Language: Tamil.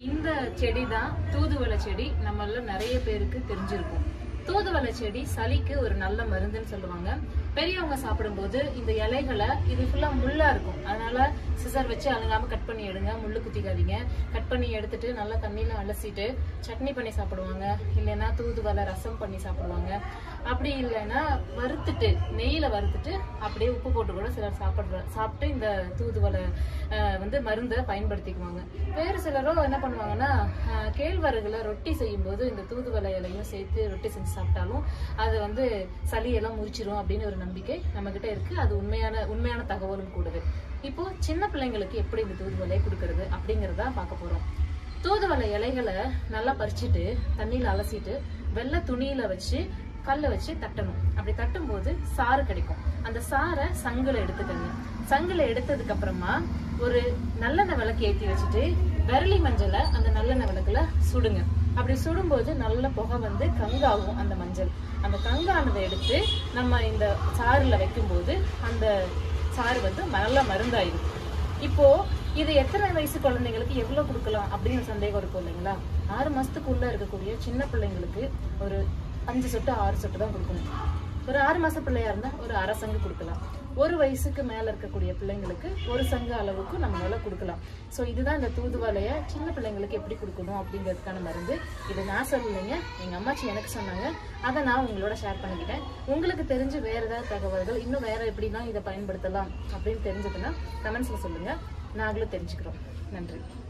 இந்த செடி தான் தூதுவளை செடி நம்மள நிறைய பேருக்கு தெரிஞ்சிருக்கும் தூதுவளை செடி சளிக்கு ஒரு நல்ல மருந்துன்னு சொல்லுவாங்க பெரியவங்க சாப்பிடும்போது இந்த இலைகளை இது ஃபுல்லா முள்ளா இருக்கும் அதனால சிசர் வச்சு அழுங்காம கட் பண்ணி எடுங்க முள்ளு குத்திக்காதீங்க கட் பண்ணி எடுத்துட்டு நல்லா தண்ணியில அலசிட்டு சட்னி பண்ணி சாப்பிடுவாங்க இல்லைன்னா தூதுவளை ரசம் பண்ணி சாப்பிடுவாங்க அப்படி இல்லைன்னா வறுத்துட்டு நெய்யில வறுத்துட்டு அப்படியே உப்பு போட்டு கூட சிலர் சாப்பிடுற சாப்பிட்டு இந்த தூதுவளை அஹ், வந்து மருந்தை பயன்படுத்திக்குவாங்க வேறு சிலரோ என்ன பண்ணுவாங்கன்னா அஹ், கேழ்வரகுல ரொட்டி செய்யும்போது இந்த தூதுவளை இலையும் சேர்த்து ரொட்டி செஞ்சு சாப்பிட்டாலும் அது வந்து சளியெல்லாம் முறிச்சிரும் அப்படின்னு ஒரு நம்பிக்கை நம்ம கிட்ட இருக்கு அது உண்மையான உண்மையான தகவலும் கூடுது இப்போ சின்ன பிள்ளைங்களுக்கு எப்படி இந்த தூதுவளையை கொடுக்கறது அப்படிங்கறத பார்க்க போறோம் தூதுவளை இலைகளை நல்லா பறிச்சுட்டு தண்ணியில அலசிட்டு வெள்ளை துணியில வச்சு கல்ல வச்சு தட்டணும் அப்படி தட்டும்போது சாறு கிடைக்கும் அந்த சாறை சங்குல எடுத்துக்கங்க சங்குல எடுத்ததுக்கு அப்புறமா ஒரு நல்லெண்ணெய் விளக்கு ஏத்தி வச்சுட்டு விரலி மஞ்சளை அந்த நல்லெண்ணெய் விளக்குல சுடுங்க அப்படி சுடும்போது நல்ல புகை வந்து கங்காகும் அந்த மஞ்சள் அந்த கங்கானதை எடுத்து நம்ம இந்த சாறுல வைக்கும்போது அந்த சாறு வந்து நல்ல மருந்தாயிடும் இப்போ இது எத்தனை வயசு குழந்தைங்களுக்கு எவ்வளவு கொடுக்கலாம் அப்படின்னு சந்தேகம் இருக்கும் இல்லைங்களா ஆறு மாசத்துக்குள்ள இருக்கக்கூடிய சின்ன பிள்ளைங்களுக்கு ஒரு அஞ்சு சொட்டு ஆறு சொட்டு தான் கொடுக்கணும் ஒரு ஆறு மாச பிள்ளையா இருந்தா ஒரு அரை சங்கு கொடுக்கலாம் ஒரு வயசுக்கு மேல இருக்கக்கூடிய பிள்ளைங்களுக்கு ஒரு சங்கு அளவுக்கு நம்மளால கொடுக்கலாம் சோ இதுதான் இந்த தூதுவளைய சின்ன பிள்ளைங்களுக்கு எப்படி கொடுக்கணும் அப்படிங்கிறதுக்கான மருந்து இது நான் சொல்லலைங்க எங்க அம்மாச்சி எனக்கு சொன்னாங்க அதை நான் உங்களோட ஷேர் பண்ணிக்கிட்டேன் உங்களுக்கு தெரிஞ்சு வேற ஏதாவது தகவல்கள் இன்னும் வேற எப்படிலாம் இதை பயன்படுத்தலாம் அப்படின்னு தெரிஞ்சதுன்னா கமெண்ட்ஸ்ல சொல்லுங்க நாங்களும் தெரிஞ்சுக்கிறோம் நன்றி